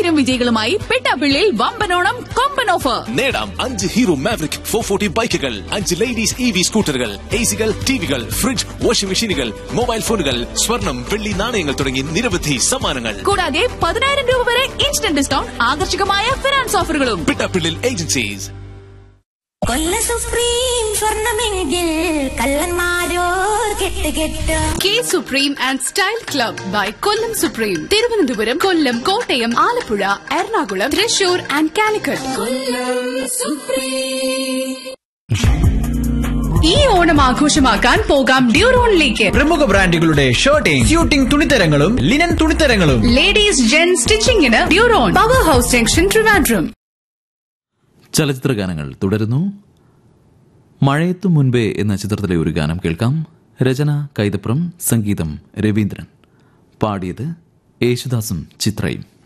സ്ഥിരം വിജയികളുമായി പെട്ടാപ്പിള്ളിയിൽ വമ്പനോണം കൊമ്പൻ ഓഫർ നേടാം അഞ്ച് ഹീറോ മാവറിക് ഫോർ ഫോർട്ടി ബൈക്കുകൾ അഞ്ച് ലേഡീസ് ഇ വി സ്കൂട്ടറുകൾ എ സികൾ ടിവികൾ ഫ്രിഡ്ജ് വാഷിംഗ് മെഷീനുകൾ മൊബൈൽ ഫോണുകൾ സ്വർണം വെള്ളി നാണയങ്ങൾ തുടങ്ങി നിരവധി സമ്മാനങ്ങൾ കൂടാതെ പതിനായിരം രൂപ വരെ ഇൻസ്റ്റന്റ് ഡിസ്കൗണ്ട് ആകർഷകമായ ഫിനാൻസ് ഓഫറുകളും പിട്ടാപ്പിള്ളിൽ ഏജൻസീസ് കൊല്ല സുപ്രീം സ്വർണമെങ്കിൽ കള്ളന്മാരോർ കെട്ട് കെട്ട് കെ Supreme and Style Club by Kollam Supreme Thiruvananthapuram Kollam Kottayam Alappuzha Ernakulam Thrissur and Calicut ഈ ഓണം ആഘോഷമാക്കാൻ പോകാം ഡ്യൂറോണിലേക്ക് പ്രമുഖ ബ്രാൻഡുകളുടെ ഷർട്ടിംഗ് സ്യൂട്ടിംഗ് തുണിത്തരങ്ങളും ലിനൻ തുണിത്തരങ്ങളും ലേഡീസ് ജെൻ സ്റ്റിച്ചിങ്ങിന് Duron power house junction Trivandrum ചലച്ചിത്ര ഗാനങ്ങൾ തുടരുന്നു മഴയത്തു മുൻപേ എന്ന ചിത്രത്തിലെ ഒരു ഗാനം കേൾക്കാം രചന കൈതപ്രം സംഗീതം രവീന്ദ്രൻ പാടിയത് യേശുദാസും ചിത്രയും